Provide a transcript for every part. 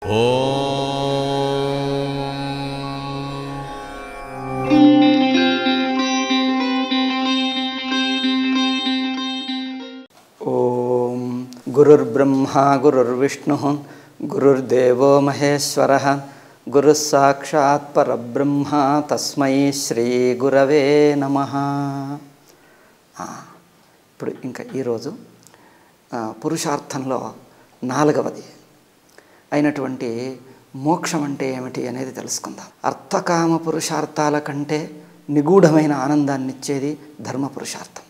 ఓం గురుర్బ్రహ్మా గురుర్విష్ణు గురుర్దేవో మహేశ్వర గురుः సాక్షాత్ పరబ్రహ్మ తస్మై శ్రీ గురవే నమ ఇప్పుడు ఇంకా ఈరోజు ఆ, పురుషార్థంలో నాలుగవది అయినటువంటి మోక్షం అంటే ఏమిటి అనేది తెలుసుకుందాం అర్థకామ పురుషార్థాల కంటే నిగూఢమైన ఆనందాన్ని ఇచ్చేది ధర్మ పురుషార్థం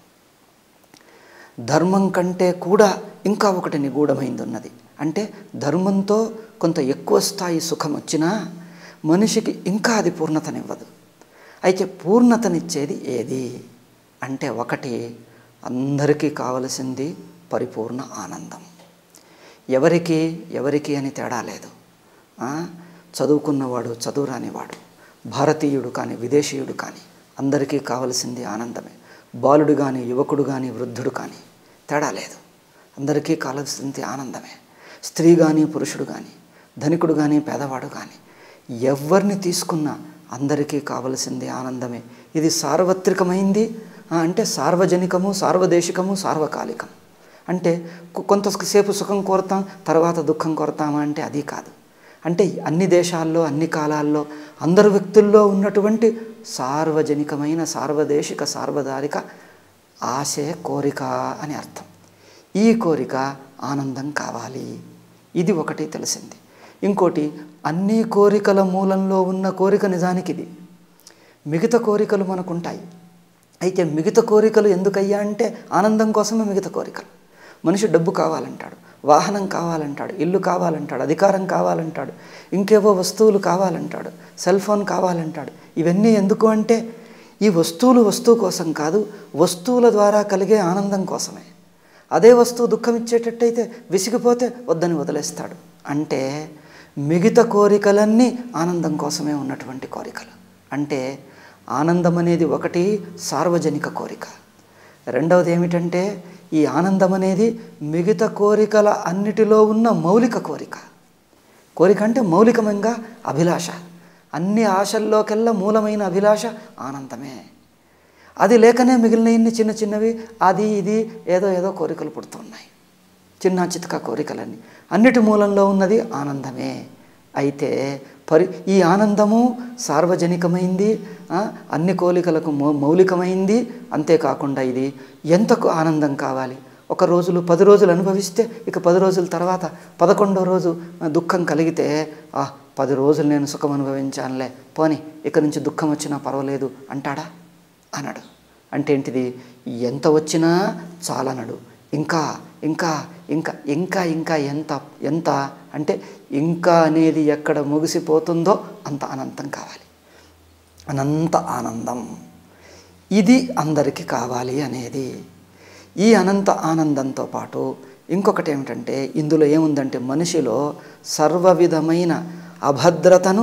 ధర్మం కంటే కూడా ఇంకా ఒకటి నిగూఢమైంది ఉన్నది అంటే ధర్మంతో కొంత ఎక్కువ స్థాయి సుఖం వచ్చినా మనిషికి ఇంకా అది పూర్ణతనివ్వదు అయితే పూర్ణతనిచ్చేది ఏది అంటే ఒకటి అందరికీ కావలసింది పరిపూర్ణ ఆనందం ఎవరికి ఎవరికి అని తేడా లేదు ఆ, చదువుకున్నవాడు చదువు రానివాడు భారతీయుడు కానీ విదేశీయుడు కానీ అందరికీ కావలసింది ఆనందమే బాలుడు కానీ యువకుడు కానీ వృద్ధుడు కానీ తేడా లేదు అందరికీ కావలసింది ఆనందమే స్త్రీ కానీ పురుషుడు కానీ ధనికుడు కానీ పేదవాడు కానీ ఎవరిని తీసుకున్నా అందరికీ కావలసింది ఆనందమే ఇది సార్వత్రికమైంది ఆ, అంటే సార్వజనికము సార్వదేశికము సార్వకాలికం అంటే కొ- కొంతసేపు సుఖం కోరతాం తర్వాత దుఃఖం కోరతామా అంటే అది కాదు అంటే అన్ని దేశాల్లో అన్ని కాలాల్లో అందరు వ్యక్తుల్లో ఉన్నటువంటి సార్వజనికమైన సార్వదేశిక సార్వధారిక ఆశే కోరిక అని అర్థం ఈ కోరిక ఆనందం కావాలి ఇది ఒకటి తెలిసింది ఇంకోటి అన్ని కోరికల మూలంలో ఉన్న కోరిక నిజానికి ఇది మిగతా కోరికలు మనకుంటాయి అయితే మిగతా కోరికలు ఎందుకయ్యా అంటే ఆనందం కోసమే మిగతా కోరికలు మనిషి డబ్బు కావాలంటాడు వాహనం కావాలంటాడు ఇల్లు కావాలంటాడు అధికారం కావాలంటాడు ఇంకేవో వస్తువులు కావాలంటాడు సెల్ ఫోన్ కావాలంటాడు ఇవన్నీ ఎందుకు అంటే ఈ వస్తువులు వస్తువు కోసం కాదు వస్తువుల ద్వారా కలిగే ఆనందం కోసమే అదే వస్తువు దుఃఖం ఇచ్చేటట్టయితే విసిగిపోతే వద్దని వదిలేస్తాడు అంటే మిగతా కోరికలన్నీ ఆనందం కోసమే ఉన్నటువంటి కోరికలు అంటే ఆనందం అనేది ఒకటి సార్వజనిక కోరిక రెండవది ఏమిటంటే ఈ ఆనందం అనేది మిగతా కోరికల అన్నిటిలో ఉన్న మౌలిక కోరిక కోరిక అంటే మౌలికమంగా అభిలాష అన్ని ఆశల్లోకెల్లా మూలమైన అభిలాష ఆనందమే అది లేకనే మిగిలిన ఇన్ని చిన్న చిన్నవి అది ఇది ఏదో ఏదో కోరికలు పుడుతున్నాయి చిన్న చితక కోరికలన్నీ అన్నిటి మూలంలో ఉన్నది ఆనందమే అయితే పరి ఈ ఆనందము సార్వజనికమైంది ఆ, అన్ని కోరికలకు మౌ మౌలికమైంది అంతేకాకుండా ఇది ఎంతకు ఆనందం కావాలి ఒక రోజులు పది రోజులు అనుభవిస్తే ఇక పది రోజుల తర్వాత పదకొండో రోజు ఆ, దుఃఖం కలిగితే ఆ పది రోజులు నేను సుఖం అనుభవించానులే పోని ఇక నుంచి దుఃఖం వచ్చినా పర్వాలేదు అంటాడా అనడు అంటే ఏంటిది ఎంత వచ్చినా చాలనడు ఇంకా ఇంకా ఇంకా ఇంకా ఇంకా ఎంత ఎంత అంటే ఇంకా అనేది ఎక్కడ ముగిసిపోతుందో అంత అనంతం కావాలి అనంత ఆనందం ఇది అందరికీ కావాలి అనేది ఈ అనంత ఆనందంతో పాటు ఇంకొకటి ఏమిటంటే ఇందులో ఏముందంటే మనిషిలో సర్వ విధమైన అభద్రతను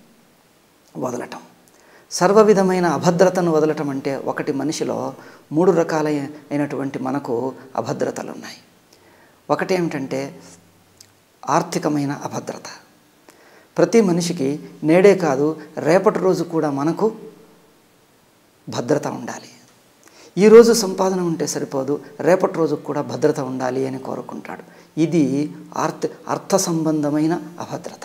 వదలటం సర్వ విధమైన అభద్రతను వదలటం అంటే ఒకటి మనిషిలో మూడు రకాలైనటువంటి మనకు అభద్రతలు ఉన్నాయి ఒకటి ఏమిటంటే ఆర్థికమైన అభద్రత ప్రతి మనిషికి నేడే కాదు రేపటి రోజు కూడా మనకు భద్రత ఉండాలి ఈరోజు సంపాదన ఉంటే సరిపోదు రేపటి రోజుకు కూడా భద్రత ఉండాలి అని కోరుకుంటాడు ఇది ఆర్థ అర్థ సంబంధమైన అభద్రత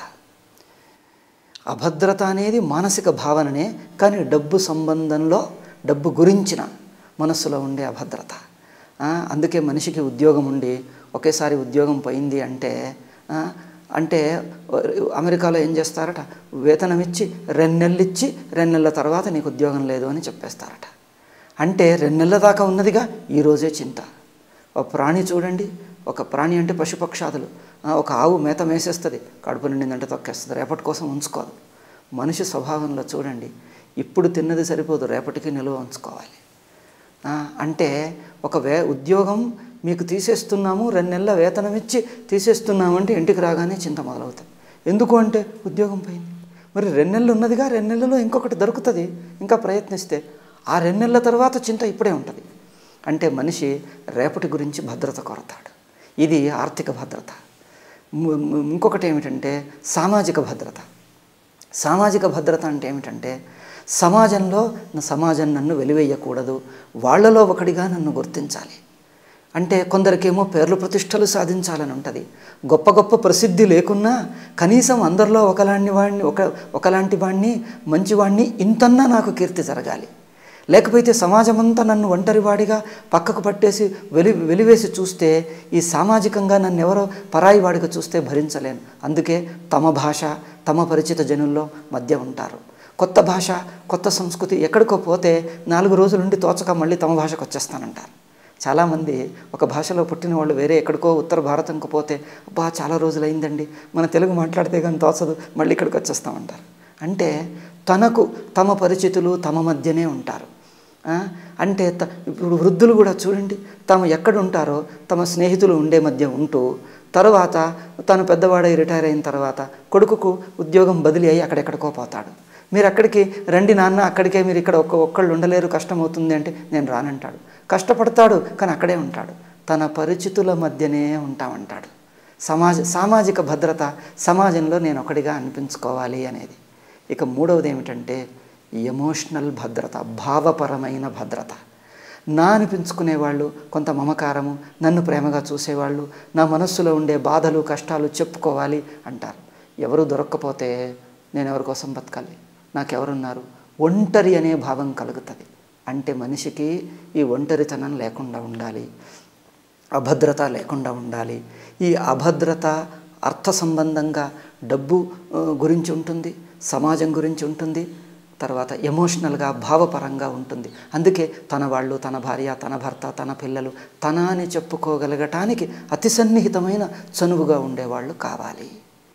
అభద్రత అనేది మానసిక భావననే కానీ డబ్బు సంబంధంలో డబ్బు గురించిన మనస్సులో ఉండే అభద్రత ఆ, అందుకే మనిషికి ఉద్యోగం ఉండి ఒకేసారి ఉద్యోగం పోయింది అంటే ఆ, అంటే అమెరికాలో ఏం చేస్తారట వేతనం ఇచ్చి రెండు నెలలు ఇచ్చి రెండు నెలల తర్వాత నీకు ఉద్యోగం లేదు అని చెప్పేస్తారట అంటే రెండు నెలల దాకా ఉన్నదిగా ఈరోజే చింత ఒక ప్రాణి చూడండి ఒక ప్రాణి అంటే పశుపక్షాదులు ఆ, ఒక ఆవు మేత మేసేస్తుంది కడుపు నిండిందంటే తొక్కేస్తుంది రేపటి కోసం ఉంచుకోదు మనిషి స్వభావంలో చూడండి ఇప్పుడు తిన్నది సరిపోదు రేపటికి నిలువ ఉంచుకోవాలి ఆ, అంటే ఒక వే ఉద్యోగం మీకు తీసేస్తున్నాము రెండు నెలల వేతనం ఇచ్చి తీసేస్తున్నాము అంటే ఇంటికి రాగానే చింత మొదలవుతుంది ఎందుకు అంటే ఉద్యోగం పోయింది మరి రెండు నెలలు ఉన్నదిగా రెండు నెలల్లో ఇంకొకటి దొరుకుతుంది ఇంకా ప్రయత్నిస్తే ఆ రెండు నెలల తర్వాత చింత ఇప్పుడే ఉంటుంది అంటే మనిషి రేపటి గురించి భద్రత కొరతాడు ఇది ఆర్థిక భద్రత ము- ము- ఇంకొకటి ఏమిటంటే సామాజిక భద్రత సామాజిక భద్రత అంటే ఏమిటంటే సమాజంలో నా సమాజం నన్ను వెలివేయకూడదు వాళ్ళలో ఒకడిగా నన్ను గుర్తించాలి అంటే కొందరికేమో పేర్లు ప్రతిష్టలు సాధించాలని ఉంటుంది గొప్ప గొప్ప ప్రసిద్ధి లేకున్నా కనీసం అందరిలో ఒకలాంటి వాడిని ఒక ఒకలాంటి వాడిని మంచివాడిని ఇంతన్నా నాకు కీర్తి జరగాలి లేకపోతే సమాజమంతా నన్ను ఒంటరివాడిగా పక్కకు పట్టేసి వెలి వెలివేసి చూస్తే ఈ సామాజికంగా నన్ను ఎవరో పరాయి వాడిగా చూస్తే భరించలేను అందుకే తమ భాష తమ పరిచిత జనుల్లో మధ్య ఉంటారు కొత్త భాష కొత్త సంస్కృతి ఎక్కడికో పోతే నాలుగు రోజులుండి తోచక మళ్ళీ తమ భాషకు వచ్చేస్తానంటారు చాలామంది ఒక భాషలో పుట్టిన వాళ్ళు వేరే ఎక్కడికో ఉత్తర భారతంకు పోతే అబ్బా చాలా రోజులు అయిందండి మన తెలుగు మాట్లాడితే కానీ తోచదు మళ్ళీ ఇక్కడికి వచ్చేస్తామంటారు అంటే తనకు తమ పరిచితులు తమ మధ్యనే ఉంటారు ఆ? అంటే త ఇప్పుడు వృద్ధులు కూడా చూడండి తాము ఎక్కడ ఉంటారో తమ స్నేహితులు ఉండే మధ్య ఉంటూ తర్వాత తను పెద్దవాడై రిటైర్ అయిన తర్వాత కొడుకుకు ఉద్యోగం బదిలీ అయ్యి అక్కడెక్కడికో పోతాడు మీరు అక్కడికి రండి నాన్న అక్కడికే మీరు ఇక్కడ ఒక్క ఒక్కళ్ళు ఉండలేరు కష్టం అవుతుంది అంటే నేను రానంటాడు కష్టపడతాడు కానీ అక్కడే ఉంటాడు తన పరిచితుల మధ్యనే ఉంటామంటాడు సమాజ సామాజిక భద్రత సమాజంలో నేను ఒకడిగా అనిపించుకోవాలి అనేది ఇక మూడవది ఏమిటంటే ఎమోషనల్ భద్రత భావపరమైన భద్రత నా అనిపించుకునే వాళ్ళు కొంత మమకారము నన్ను ప్రేమగా చూసేవాళ్ళు నా మనస్సులో ఉండే బాధలు కష్టాలు చెప్పుకోవాలి అంటారు ఎవరు దొరక్కపోతే నేను ఎవరి కోసం బతకాలి నాకెవరున్నారు ఒంటరి అనే భావం కలుగుతుంది అంటే మనిషికి ఈ ఒంటరితనం లేకుండా ఉండాలి అభద్రత లేకుండా ఉండాలి ఈ అభద్రత అర్థ సంబంధంగా డబ్బు ఆ, గురించి ఉంటుంది సమాజం గురించి ఉంటుంది తర్వాత ఎమోషనల్గా భావపరంగా ఉంటుంది అందుకే తన వాళ్ళు తన భార్య తన భర్త తన పిల్లలు తన అని చెప్పుకోగలగటానికి అతి సన్నిహితమైన చనువుగా ఉండేవాళ్ళు కావాలి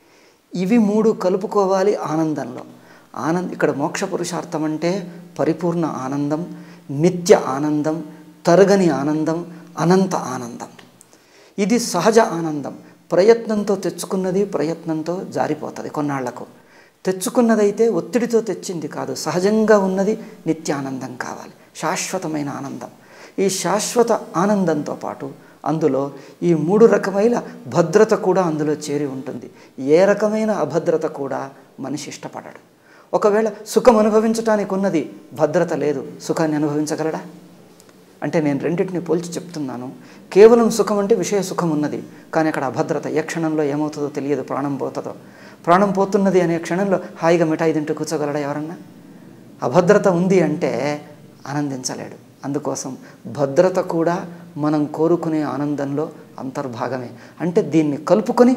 ఇవి మూడు కలుపుకోవాలి ఆనందంలో ఆనంద్ ఇక్కడ మోక్ష పురుషార్థం అంటే పరిపూర్ణ ఆనందం నిత్య ఆనందం తరగని ఆనందం అనంత ఆనందం ఇది సహజ ఆనందం ప్రయత్నంతో తెచ్చుకున్నది ప్రయత్నంతో జారిపోతుంది కొన్నాళ్లకు తెచ్చుకున్నదైతే ఒత్తిడితో తెచ్చింది కాదు సహజంగా ఉన్నది నిత్యానందం కావాలి శాశ్వతమైన ఆనందం ఈ శాశ్వత ఆనందంతో పాటు అందులో ఈ మూడు రకమైన భద్రత కూడా అందులో చేరి ఉంటుంది ఏ రకమైన అభద్రత కూడా మనిషి ఇష్టపడడు ఒకవేళ సుఖం అనుభవించటానికి ఉన్నది భద్రత లేదు సుఖాన్ని అనుభవించగలడా అంటే నేను రెండింటిని పోల్చి చెప్తున్నాను కేవలం సుఖం అంటే విషయ సుఖం ఉన్నది కానీ అక్కడ అభద్రత ఏ క్షణంలో ఏమవుతుందో తెలియదు ప్రాణం పోతుందో ప్రాణం పోతున్నది అనే క్షణంలో హాయిగా మిఠాయి తింటూ కూర్చోగలడా ఎవరన్నా అభద్రత ఉంది అంటే ఆనందించలేడు అందుకోసం భద్రత కూడా మనం కోరుకునే ఆనందంలో అంతర్భాగమే అంటే దీన్ని కలుపుకొని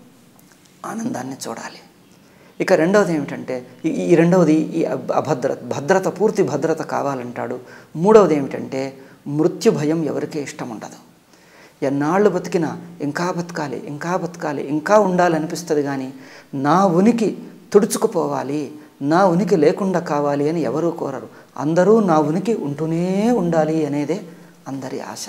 ఆనందాన్ని చూడాలి ఇక రెండవది ఏమిటంటే ఈ- ఈ రెండవది ఈ అబ్- అభద్రత భద్రత పూర్తి భద్రత కావాలంటాడు మూడవది ఏమిటంటే మృత్యు భయం ఎవరికీ ఇష్టం ఉండదు ఎన్నాళ్ళు బతికినా ఇంకా బతకాలి ఇంకా బతకాలి ఇంకా ఉండాలనిపిస్తుంది కానీ నా ఉనికి తుడుచుకుపోవాలి నా ఉనికి లేకుండా కావాలి అని ఎవరూ కోరరు అందరూ నా ఉనికి ఉంటూనే ఉండాలి అనేదే అందరి ఆశ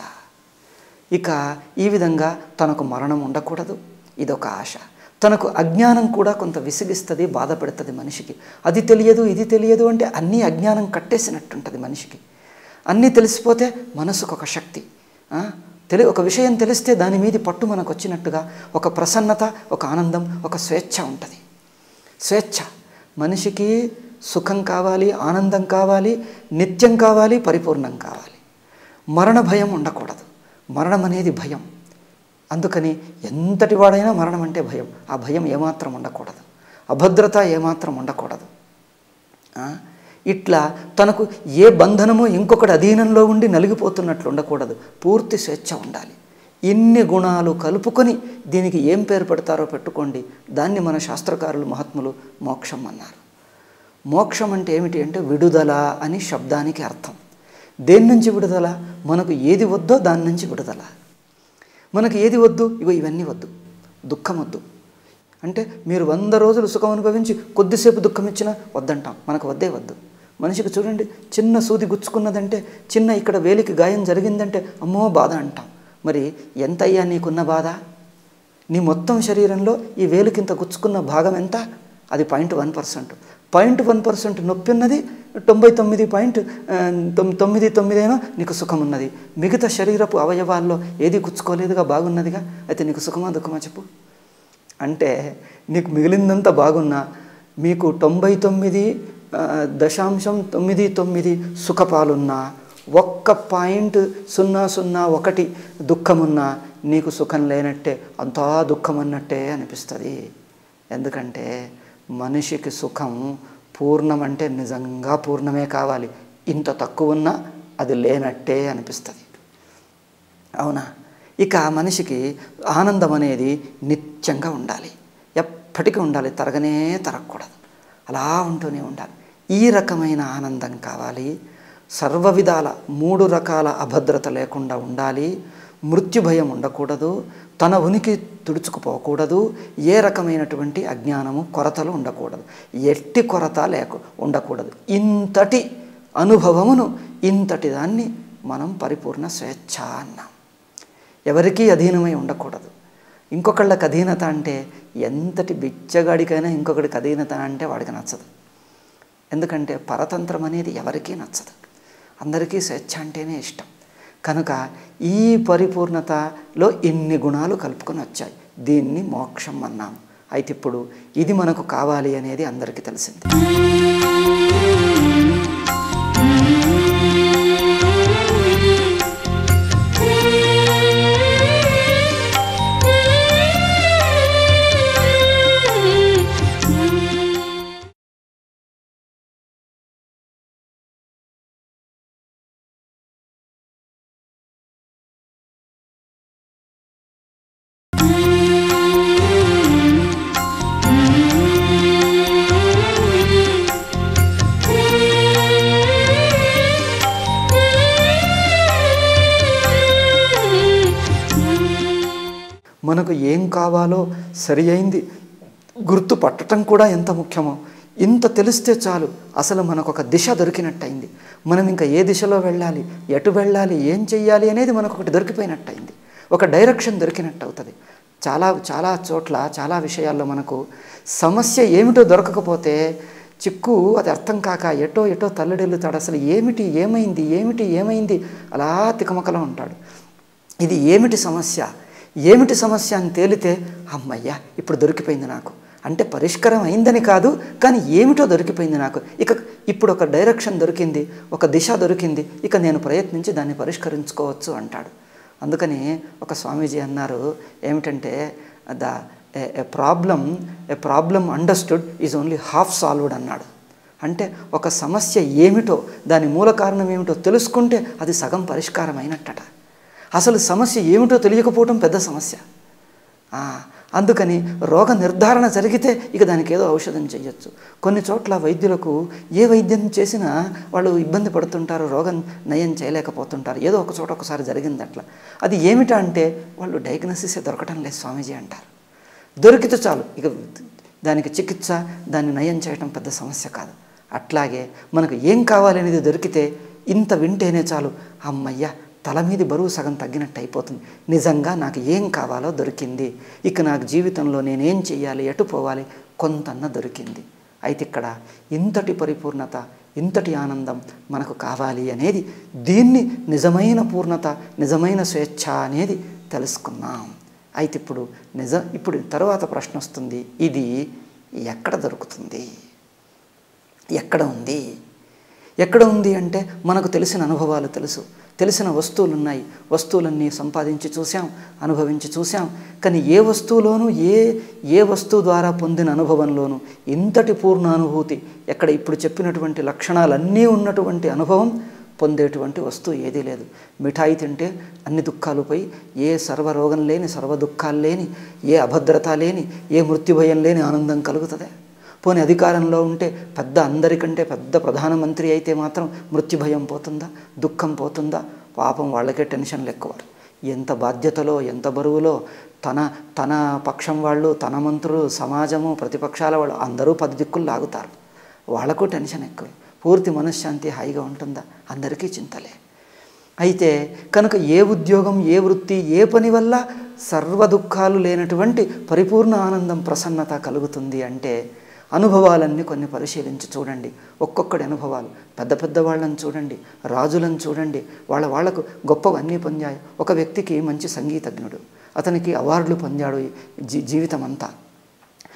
ఇక ఈ విధంగా తనకు మరణం ఉండకూడదు ఇదొక ఆశ తనకు అజ్ఞానం కూడా కొంత విసిగిస్తుంది బాధ పెడుతుంది మనిషికి అది తెలియదు ఇది తెలియదు అంటే అన్నీ అజ్ఞానం కట్టేసినట్టుంటుంది మనిషికి అన్నీ తెలిసిపోతే మనసుకు ఒక శక్తి ఆ? తెలి ఒక విషయం తెలిస్తే దాని మీది పట్టు మనకు వచ్చినట్టుగా ఒక ప్రసన్నత ఒక ఆనందం ఒక స్వేచ్ఛ ఉంటుంది స్వేచ్ఛ మనిషికి సుఖం కావాలి ఆనందం కావాలి నిత్యం కావాలి పరిపూర్ణం కావాలి మరణ భయం ఉండకూడదు మరణం అనేది భయం అందుకని ఎంతటి వాడైనా మరణం అంటే భయం ఆ భయం ఏమాత్రం ఉండకూడదు అభద్రత ఏమాత్రం ఉండకూడదు ఆ? ఇట్లా తనకు ఏ బంధనమో ఇంకొకటి అధీనంలో ఉండి నలిగిపోతున్నట్లు ఉండకూడదు పూర్తి స్వేచ్ఛ ఉండాలి ఇన్ని గుణాలు కలుపుకొని దీనికి ఏం పేరు పెడతారో పెట్టుకోండి దాన్ని మన శాస్త్రకారులు మహాత్ములు మోక్షం అన్నారు మోక్షం అంటే ఏమిటి అంటే విడుదల అని శబ్దానికి అర్థం దేని నుంచి విడుదల మనకు ఏది వద్దో దాని నుంచి విడుదల మనకు ఏది వద్దు ఇగో ఇవన్నీ వద్దు దుఃఖం వద్దు అంటే మీరు వంద రోజులు సుఖం అనుభవించి కొద్దిసేపు దుఃఖం ఇచ్చినా వద్దంటాం మనకు వద్దే వద్దు మనిషికి చూడండి చిన్న సూది గుచ్చుకున్నదంటే చిన్న ఇక్కడ వేలికి గాయం జరిగిందంటే అమ్మో బాధ అంటాం మరి ఎంత అయ్యా నీకున్న బాధ నీ మొత్తం శరీరంలో ఈ వేలుకింత గుచ్చుకున్న భాగం ఎంత అది point one percent point one percent నొప్పి ఉన్నది తొంభై తొమ్మిది పాయింట్ ఆ, తొమ్- తొమ్మిది తొమ్మిదేనో నీకు సుఖం ఉన్నది మిగతా శరీరపు అవయవాల్లో ఏది గుచ్చుకోలేదుగా బాగున్నదిగా అయితే నీకు సుఖమా దుఃఖమా చెప్పు అంటే నీకు మిగిలిందంతా బాగున్నా మీకు తొంభై తొమ్మిది ఆ, దశాంశం తొమ్మిది తొమ్మిది సుఖపాలున్నా ఒక్క పాయింట్ సున్నా సున్నా ఒకటి దుఃఖమున్నా నీకు సుఖం లేనట్టే అంతా దుఃఖం అన్నట్టే అనిపిస్తుంది ఎందుకంటే మనిషికి సుఖం పూర్ణం అంటే నిజంగా పూర్ణమే కావాలి ఇంత తక్కువ ఉన్నా అది లేనట్టే అనిపిస్తుంది అవునా ఇక మనిషికి ఆనందం అనేది నిత్యంగా ఉండాలి ఎప్పటికీ ఉండాలి తరగనే తరగకూడదు అలా ఉంటూనే ఉండాలి ఈ రకమైన ఆనందం కావాలి సర్వ విధాల మూడు రకాల అభద్రత లేకుండా ఉండాలి మృత్యు భయం ఉండకూడదు తన ఉనికి తుడుచుకుపోకూడదు ఏ రకమైనటువంటి అజ్ఞానము కొరతలు ఉండకూడదు ఎట్టి కొరత లేకు ఉండకూడదు ఇంతటి అనుభవమును ఇంతటి దాన్ని మనం పరిపూర్ణ స్వేచ్ఛ అన్నాం ఎవరికీ అధీనమై ఉండకూడదు ఇంకొకళ్ళకి అధీనత అంటే ఎంతటి బిచ్చగాడికైనా ఇంకొకడికి అధీనత అంటే వాడికి నచ్చదు ఎందుకంటే పరతంత్రం అనేది ఎవరికీ నచ్చదు అందరికీ స్వేచ్ఛ అంటేనే ఇష్టం కనుక ఈ పరిపూర్ణతలో ఇన్ని గుణాలు కలుపుకొని వచ్చాయి దీన్ని మోక్షం అన్నాం అయితే ఇప్పుడు ఇది మనకు కావాలి అనేది అందరికీ తెలిసింది మనకు ఏం కావాలో సరి అయింది గుర్తు పట్టడం కూడా ఎంత ముఖ్యమో ఇంత తెలిస్తే చాలు అసలు మనకు ఒక దిశ దొరికినట్టయింది మనం ఇంకా ఏ దిశలో వెళ్ళాలి ఎటు వెళ్ళాలి ఏం చెయ్యాలి అనేది మనకు ఒకటి దొరికిపోయినట్టయింది ఒక డైరెక్షన్ దొరికినట్టు అవుతుంది చాలా చాలా చోట్ల చాలా విషయాల్లో మనకు సమస్య ఏమిటో దొరకకపోతే చిక్కు అది అర్థం కాక ఎటో ఎటో తల్లడిల్లుతాడు అసలు ఏమిటి ఏమైంది ఏమిటి ఏమైంది అలా తికమకలో ఉంటాడు ఇది ఏమిటి సమస్య ఏమిటి సమస్య అని తేలితే అమ్మయ్యా ఇప్పుడు దొరికిపోయింది నాకు అంటే పరిష్కారం అయిందని కాదు కానీ ఏమిటో దొరికిపోయింది నాకు ఇక ఇప్పుడు ఒక డైరెక్షన్ దొరికింది ఒక దిశ దొరికింది ఇక నేను ప్రయత్నించి దాన్ని పరిష్కరించుకోవచ్చు అంటాడు అందుకని ఒక స్వామీజీ అన్నారు ఏమిటంటే the a problem a problem understood is only half solved అన్నాడు అంటే ఒక సమస్య ఏమిటో దాని మూల కారణం ఏమిటో తెలుసుకుంటే అది సగం పరిష్కారం అయినట్టట అసలు సమస్య ఏమిటో తెలియకపోవటం పెద్ద సమస్య ఆ, అందుకని రోగ నిర్ధారణ జరిగితే ఇక దానికి ఏదో ఔషధం చేయొచ్చు కొన్ని చోట్ల వైద్యులకు ఏ వైద్యం చేసినా వాళ్ళు ఇబ్బంది పడుతుంటారు రోగం నయం చేయలేకపోతుంటారు ఏదో ఒక చోట ఒకసారి జరిగింది అట్లా అది ఏమిటా అంటే వాళ్ళు డయాగ్నోసిసే దొరకటం లేదు స్వామీజీ అంటారు దొరికితే చాలు ఇక దానికి చికిత్స దాన్ని నయం చేయటం పెద్ద సమస్య కాదు అట్లాగే మనకు ఏం కావాలి అనేది దొరికితే ఇంత వింటేనే చాలు అమ్మయ్య తల మీది బరువు సగం తగ్గినట్టు అయిపోతుంది నిజంగా నాకు ఏం కావాలో దొరికింది ఇక నాకు జీవితంలో నేనేం చెయ్యాలి ఎటు పోవాలి కొంతన్న దొరికింది అయితే ఇక్కడ ఇంతటి పరిపూర్ణత ఇంతటి ఆనందం మనకు కావాలి అనేది దీన్ని నిజమైన పూర్ణత నిజమైన స్వేచ్ఛ అనేది తెలుసుకున్నాం అయితే ఇప్పుడు నిజ ఇప్పుడు తర్వాత ప్రశ్న వస్తుంది ఇది ఎక్కడ దొరుకుతుంది ఎక్కడ ఉంది ఎక్కడ ఉంది అంటే మనకు తెలిసిన అనుభవాలు తెలుసు తెలిసిన వస్తువులు ఉన్నాయి వస్తువులన్నీ సంపాదించి చూసాం అనుభవించి చూసాం కానీ ఏ వస్తువులోనూ ఏ ఏ వస్తువు ద్వారా పొందిన అనుభవంలోనూ ఇంతటి పూర్ణ అనుభూతి ఎక్కడ ఇప్పుడు చెప్పినటువంటి లక్షణాలన్నీ ఉన్నటువంటి అనుభవం పొందేటువంటి వస్తువు ఏదీ లేదు మిఠాయి తింటే అన్ని దుఃఖాలు పోయి ఏ సర్వరోగం లేని సర్వ దుఃఖాలు లేని ఏ అభద్రత లేని ఏ మృత్యుభయం లేని ఆనందం కలుగుతుంది పోనీ అధికారంలో ఉంటే పెద్ద అందరికంటే పెద్ద ప్రధానమంత్రి అయితే మాత్రం మృత్యుభయం పోతుందా దుఃఖం పోతుందా పాపం వాళ్ళకే టెన్షన్లు ఎక్కువ ఎంత బాధ్యతలో ఎంత బరువులో తన తన పక్షం వాళ్ళు తన మంత్రులు సమాజము ప్రతిపక్షాల వాళ్ళు అందరూ పది దిక్కులు లాగుతారు వాళ్ళకు టెన్షన్ ఎక్కువ పూర్తి మనశ్శాంతి హాయిగా ఉంటుందా అందరికీ చింతలే అయితే కనుక ఏ ఉద్యోగం ఏ వృత్తి ఏ పని వల్ల సర్వ దుఃఖాలు లేనటువంటి పరిపూర్ణ ఆనందం ప్రసన్నత కలుగుతుంది అంటే అనుభవాలన్నీ కొన్ని పరిశీలించి చూడండి ఒక్కొక్కడి అనుభవాలు పెద్ద పెద్ద వాళ్ళని చూడండి రాజులను చూడండి వాళ్ళ వాళ్లకు గొప్పవన్నీ పొందాయి ఒక వ్యక్తికి మంచి సంగీతజ్ఞుడు అతనికి అవార్డులు పొందాడు జీ జీవితం అంతా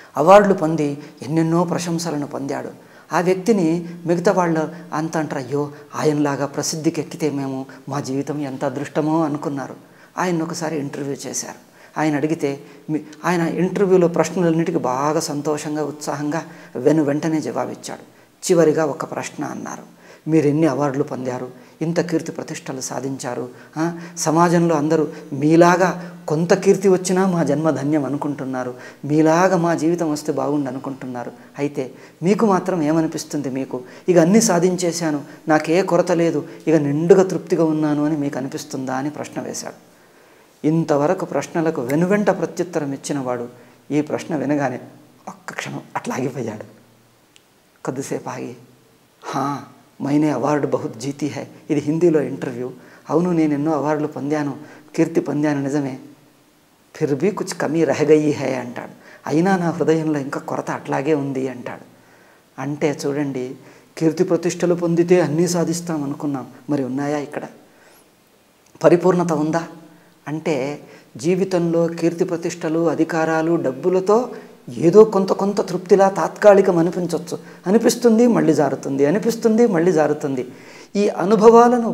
అవార్డులు పొంది ఎన్నెన్నో ప్రశంసలను పొందాడు ఆ వ్యక్తిని మిగతా వాళ్ళు అంత అంటారు అయ్యో ఆయనలాగా ప్రసిద్ధికి ఎక్కితే మేము మా జీవితం ఎంత అదృష్టమో అనుకున్నారు ఆయన ఒకసారి ఇంటర్వ్యూ చేశారు ఆయన అడిగితే మీ ఆయన ఇంటర్వ్యూలో ప్రశ్నలన్నిటికీ బాగా సంతోషంగా ఉత్సాహంగా వెను వెంటనే జవాబిచ్చాడు చివరిగా ఒక ప్రశ్న అన్నారు మీరు ఎన్ని అవార్డులు పొందారు ఇంత కీర్తి ప్రతిష్టలు సాధించారు ఆ, సమాజంలో అందరూ మీలాగా కొంత కీర్తి వచ్చినా మా జన్మ ధన్యం అనుకుంటున్నారు మీలాగా మా జీవితం వస్తే బాగుండు అనుకుంటున్నారు అయితే మీకు మాత్రం ఏమనిపిస్తుంది మీకు ఇక అన్నీ సాధించేశాను నాకే కొరత లేదు ఇక నిండుగా తృప్తిగా ఉన్నాను అని మీకు అనిపిస్తుందా అని ప్రశ్న వేశాడు ఇంతవరకు ప్రశ్నలకు వెనువెంట ప్రత్యుత్తరం ఇచ్చినవాడు ఈ ప్రశ్న వినగానే ఒక్క క్షణం అట్లా ఆగిపోయాడు కొద్దిసేపు ఆగి హా మైనే అవార్డు బహుత్ జీతీ హై ఇది హిందీలో ఇంటర్వ్యూ అవును నేను ఎన్నో అవార్డులు పొందాను కీర్తి పొందాను నిజమే ఫిర్ భీ కుచ్ కమీ రహగయి హై అంటాడు అయినా నా హృదయంలో ఇంకా కొరత అట్లాగే ఉంది అంటాడు అంటే చూడండి కీర్తి ప్రతిష్టలు పొందితే అన్నీ సాధిస్తాం అనుకున్నాం మరి ఉన్నాయా ఇక్కడ పరిపూర్ణత ఉందా అంటే జీవితంలో కీర్తి ప్రతిష్టలు అధికారాలు డబ్బులతో ఏదో కొంత కొంత తృప్తిలా తాత్కాలికం అనిపించవచ్చు అనిపిస్తుంది మళ్ళీ జారుతుంది అనిపిస్తుంది మళ్ళీ జారుతుంది ఈ అనుభవాలను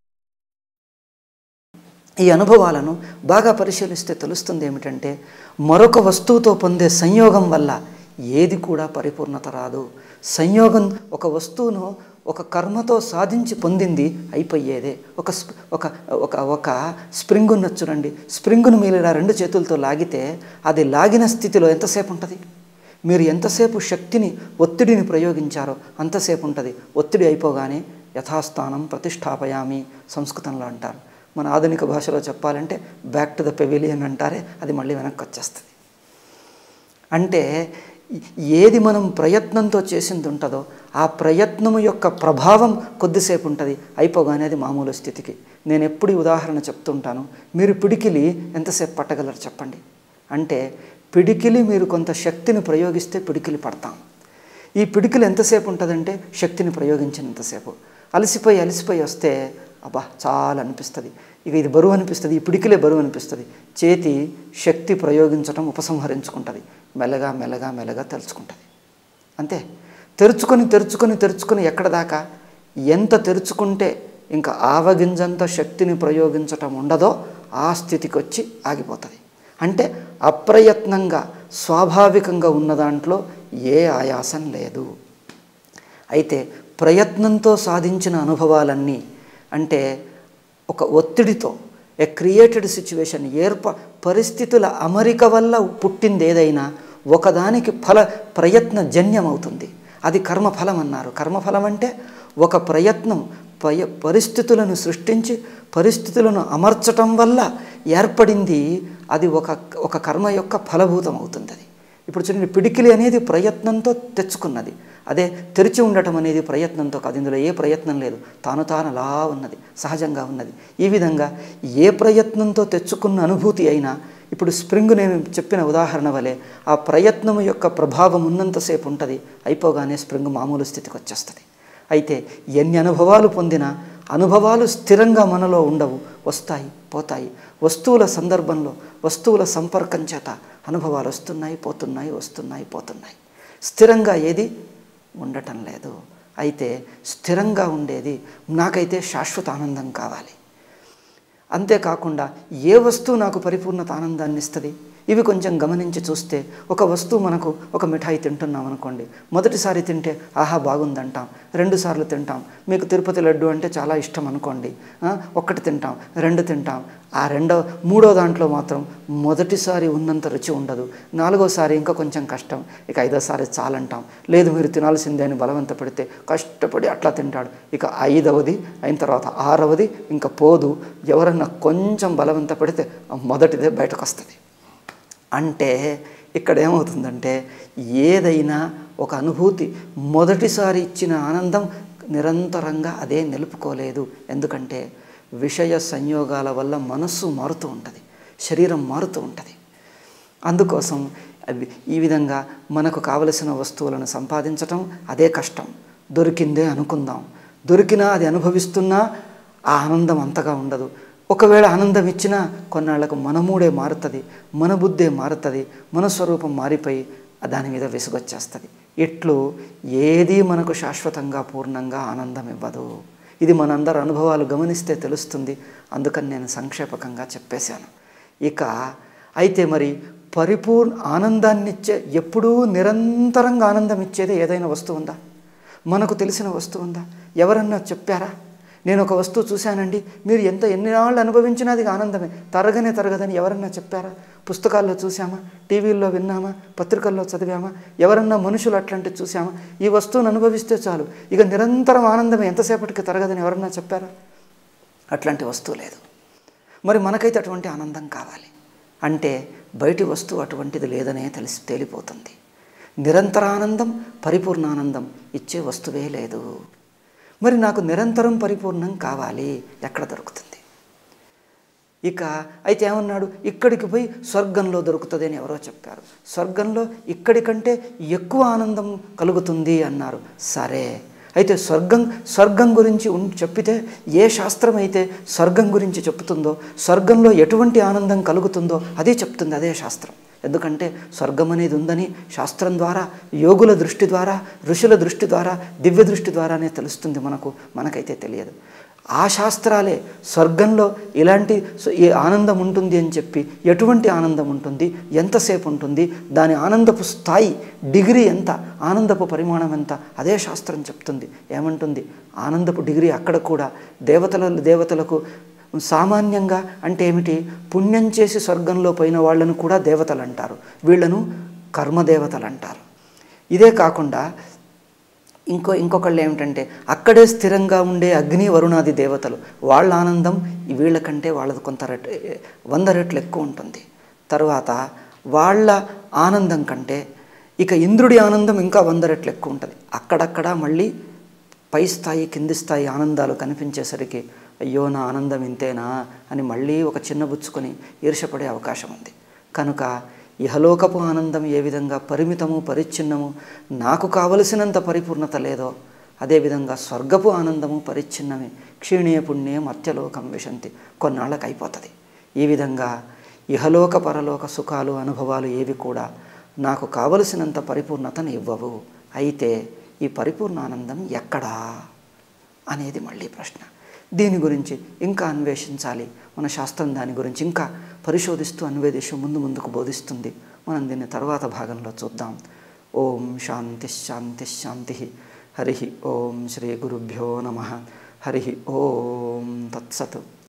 ఈ అనుభవాలను బాగా పరిశీలిస్తే తెలుస్తుంది ఏమిటంటే మరొక వస్తువుతో పొందే సంయోగం వల్ల ఏది కూడా పరిపూర్ణత రాదు సంయోగం ఒక వస్తువును ఒక కర్మతో సాధించి పొందింది అయిపోయేదే ఒక స్ప్- ఒక ఒక ఒక స్ప్రింగ్ ఉన్న చూడండి స్ప్రింగ్ను మీరు ఇలా రెండు చేతులతో లాగితే అది లాగిన స్థితిలో ఎంతసేపు ఉంటుంది మీరు ఎంతసేపు శక్తిని ఒత్తిడిని ప్రయోగించారో అంతసేపు ఉంటుంది ఒత్తిడి అయిపోగానే యథాస్థానం ప్రతిష్టాపయామి సంస్కృతంలో అంటారు మన ఆధునిక భాషలో చెప్పాలంటే బ్యాక్ టు ద పెవిలియన్ అంటారే అది మళ్ళీ వెనక్కి వచ్చేస్తుంది అంటే ఏది మనం ప్రయత్నంతో చేసింది ఉంటుందో ఆ ప్రయత్నము యొక్క ప్రభావం కొద్దిసేపు ఉంటుంది అయిపోగానే అది మామూలు స్థితికి నేను ఎప్పుడు ఈ ఉదాహరణ చెప్తుంటాను మీరు పిడికిలి ఎంతసేపు పట్టగలరు చెప్పండి అంటే పిడికిలి మీరు కొంత శక్తిని ప్రయోగిస్తే పిడికిలి పడతాం ఈ పిడికిలు ఎంతసేపు ఉంటుందంటే శక్తిని ప్రయోగించినంతసేపు అలసిపోయి అలసిపోయి వస్తే అబ్బా చాలా అనిపిస్తుంది ఇక ఇది బరువు అనిపిస్తుంది ఈ పిడికిలే బరువు అనిపిస్తుంది చేతి శక్తి ప్రయోగించటం ఉపసంహరించుకుంటుంది మెల్లగా మెల్లగా మెల్లగా తెలుసుకుంటుంది అంతే తెరుచుకొని తెరుచుకొని తెరుచుకొని ఎక్కడ దాకా ఎంత తెరుచుకుంటే ఇంకా ఆవగింజంత శక్తిని ప్రయోగించటం ఉండదో ఆ స్థితికి వచ్చి ఆగిపోతుంది అంటే అప్రయత్నంగా స్వాభావికంగా ఉన్న దాంట్లో ఏ ఆయాసం లేదు అయితే ప్రయత్నంతో సాధించిన అనుభవాలన్నీ అంటే ఒక ఒత్తిడితో ఏ క్రియేటెడ్ సిచ్యువేషన్ ఏర్ప పరిస్థితుల అమరిక వల్ల పుట్టింది ఏదైనా ఒకదానికి ఫల ప్రయత్న జన్యం అవుతుంది అది కర్మఫలం అన్నారు కర్మఫలం అంటే ఒక ప్రయత్నం పయ పరిస్థితులను సృష్టించి పరిస్థితులను అమర్చటం వల్ల ఏర్పడింది అది ఒక ఒక కర్మ యొక్క ఫలభూతం అవుతుంది అది ఇప్పుడు చూడండి పిడికిలి అనేది ప్రయత్నంతో తెచ్చుకున్నది అదే తెరిచి ఉండటం అనేది ప్రయత్నంతో కాదు ఇందులో ఏ ప్రయత్నం లేదు తాను తాను అలా ఉన్నది సహజంగా ఉన్నది ఈ విధంగా ఏ ప్రయత్నంతో తెచ్చుకున్న అనుభూతి అయినా ఇప్పుడు స్ప్రింగ్ నేను చెప్పిన ఉదాహరణ వలె ఆ ప్రయత్నం యొక్క ప్రభావం ఉన్నంతసేపు ఉంటుంది అయిపోగానే స్ప్రింగ్ మామూలు స్థితికి వచ్చేస్తుంది అయితే ఎన్ని అనుభవాలు పొందినా అనుభవాలు స్థిరంగా మనలో ఉండవు వస్తాయి పోతాయి వస్తువుల సందర్భంలో వస్తువుల సంపర్కం చేత అనుభవాలు వస్తున్నాయి పోతున్నాయి వస్తున్నాయి పోతున్నాయి స్థిరంగా ఏది ఉండటం లేదు అయితే స్థిరంగా ఉండేది నాకైతే శాశ్వత ఆనందం కావాలి అంతేకాకుండా ఏ వస్తువు నాకు పరిపూర్ణత ఆనందాన్ని ఇస్తుంది ఇవి కొంచెం గమనించి చూస్తే ఒక వస్తువు మనకు ఒక మిఠాయి తింటున్నాం అనుకోండి మొదటిసారి తింటే ఆహా బాగుందంటాం రెండు సార్లు తింటాం మీకు తిరుపతి లడ్డు అంటే చాలా ఇష్టం అనుకోండి ఆ, ఒక్కటి తింటాం రెండు తింటాం ఆ రెండో మూడో దాంట్లో మాత్రం మొదటిసారి ఉన్నంత రుచి ఉండదు నాలుగోసారి ఇంకా కొంచెం కష్టం ఇక ఐదోసారి చాలంటాం లేదు మీరు తినాల్సిందే అని బలవంత పెడితే కష్టపడి అట్లా తింటాడు ఇక ఐదవది అయిన తర్వాత ఆరవది ఇంకా పోదు ఎవరన్నా కొంచెం బలవంత పెడితే ఆ మొదటిదే బయటకు వస్తుంది అంటే ఇక్కడ ఏమవుతుందంటే ఏదైనా ఒక అనుభూతి మొదటిసారి ఇచ్చిన ఆనందం నిరంతరంగా అదే నిలుపుకోలేదు ఎందుకంటే విషయ సంయోగాల వల్ల మనస్సు మారుతూ ఉంటుంది శరీరం మారుతూ ఉంటుంది అందుకోసం అవి ఈ విధంగా మనకు కావలసిన వస్తువులను సంపాదించటం అదే కష్టం దొరికిందే అనుకుందాం దొరికినా అది అనుభవిస్తున్నా ఆ ఆనందం అంతగా ఉండదు ఒకవేళ ఆనందం ఇచ్చినా కొన్నాళ్లకు మన మూడే మారుతుంది మన బుద్ధే మారుతుంది మన స్వరూపం మారిపోయి దాని మీద విసుగొచ్చేస్తుంది ఇట్లు ఏది మనకు శాశ్వతంగా పూర్ణంగా ఆనందం ఇవ్వదు ఇది మనందరి అనుభవాలు గమనిస్తే తెలుస్తుంది అందుకని నేను సంక్షేపకంగా చెప్పేశాను ఇక అయితే మరి పరిపూర్ణ ఆనందాన్నిచ్చే ఎప్పుడూ నిరంతరంగా ఆనందం ఇచ్చేది ఏదైనా వస్తువు ఉందా మనకు తెలిసిన వస్తువు ఉందా ఎవరన్నా చెప్పారా నేను ఒక వస్తువు చూశానండి మీరు ఎంత ఎన్ని నాళ్ళు అనుభవించినా అది ఆనందమే తరగనే తరగదని ఎవరన్నా చెప్పారా పుస్తకాల్లో చూసామా టీవీల్లో విన్నామా పత్రికల్లో చదివామా ఎవరన్నా మనుషులు అట్లాంటివి చూసామా ఈ వస్తువును అనుభవిస్తే చాలు ఇక నిరంతరం ఆనందమే ఎంతసేపటికి తరగదని ఎవరన్నా చెప్పారా అట్లాంటి వస్తువు లేదు మరి మనకైతే అటువంటి ఆనందం కావాలి అంటే బయటి వస్తువు అటువంటిది లేదనే తెలిసి తేలిపోతుంది నిరంతర ఆనందం పరిపూర్ణ ఆనందం ఇచ్చే వస్తువే లేదు మరి నాకు నిరంతరం పరిపూర్ణం కావాలి ఎక్కడ దొరుకుతుంది ఇక అయితే ఏమన్నాడు ఇక్కడికి పోయి స్వర్గంలో దొరుకుతుంది అని ఎవరో చెప్పారు స్వర్గంలో ఇక్కడి కంటే ఎక్కువ ఆనందం కలుగుతుంది అన్నారు సరే అయితే స్వర్గం స్వర్గం గురించి ఉన్ చెప్పితే ఏ శాస్త్రం అయితే స్వర్గం గురించి చెప్తుందో స్వర్గంలో ఎటువంటి ఆనందం కలుగుతుందో అదే చెప్తుంది అదే శాస్త్రం ఎందుకంటే స్వర్గం అనేది ఉందని శాస్త్రం ద్వారా యోగుల దృష్టి ద్వారా ఋషుల దృష్టి ద్వారా దివ్య దృష్టి ద్వారానే తెలుస్తుంది మనకు మనకైతే తెలియదు ఆ శాస్త్రాలే స్వర్గంలో ఇలాంటి ఈ ఆనందం ఉంటుంది అని చెప్పి ఎటువంటి ఆనందం ఉంటుంది ఎంతసేపు ఉంటుంది దాని ఆనందపు స్థాయి డిగ్రీ ఎంత ఆనందపు పరిమాణం ఎంత అదే శాస్త్రం చెప్తుంది ఏమంటుంది ఆనందపు డిగ్రీ అక్కడ కూడా దేవతల దేవతలకు సామాన్యంగా అంటే ఏమిటి పుణ్యం చేసి స్వర్గంలో పోయిన వాళ్ళను కూడా దేవతలు అంటారు వీళ్ళను కర్మదేవతలు అంటారు ఇదే కాకుండా ఇంకో ఇంకొకళ్ళు ఏమిటంటే అక్కడే స్థిరంగా ఉండే అగ్ని వరుణాది దేవతలు వాళ్ళ ఆనందం వీళ్ళకంటే వాళ్ళది కొంత రెట్ వంద రెట్లు ఎక్కువ ఉంటుంది తర్వాత వాళ్ళ ఆనందం కంటే ఇక ఇంద్రుడి ఆనందం ఇంకా వంద రెట్లు ఎక్కువ ఉంటుంది అక్కడక్కడ మళ్ళీ పై స్థాయి కింది స్థాయి ఆనందాలు కనిపించేసరికి అయ్యో నా ఆనందం ఇంతేనా అని మళ్ళీ ఒక చిన్న బుచ్చుకొని ఈర్షపడే అవకాశం ఉంది కనుక ఇహలోకపు ఆనందం ఏ విధంగా పరిమితము పరిచ్ఛిన్నము నాకు కావలసినంత పరిపూర్ణత లేదో అదేవిధంగా స్వర్గపు ఆనందము పరిచ్ఛిన్నమే క్షీణే పుణ్యే మత్యలోకం విశంతి కొన్నాళ్ళకి అయిపోతుంది ఈ విధంగా ఇహలోక పరలోక సుఖాలు అనుభవాలు ఏవి కూడా నాకు కావలసినంత పరిపూర్ణతను ఇవ్వవు అయితే ఈ పరిపూర్ణ ఆనందం ఎక్కడా అనేది మళ్ళీ ప్రశ్న దీని గురించి ఇంకా అన్వేషించాలి మన శాస్త్రం దాని గురించి ఇంకా పరిశోధిస్తూ అన్వేషిస్తూ ముందు ముందుకు బోధిస్తుంది మనం దీన్ని తర్వాత భాగంలో చూద్దాం ఓం శాంతి శాంతి శాంతి హరి ఓం శ్రీ గురుభ్యో నమ హరి ఓం తత్సత్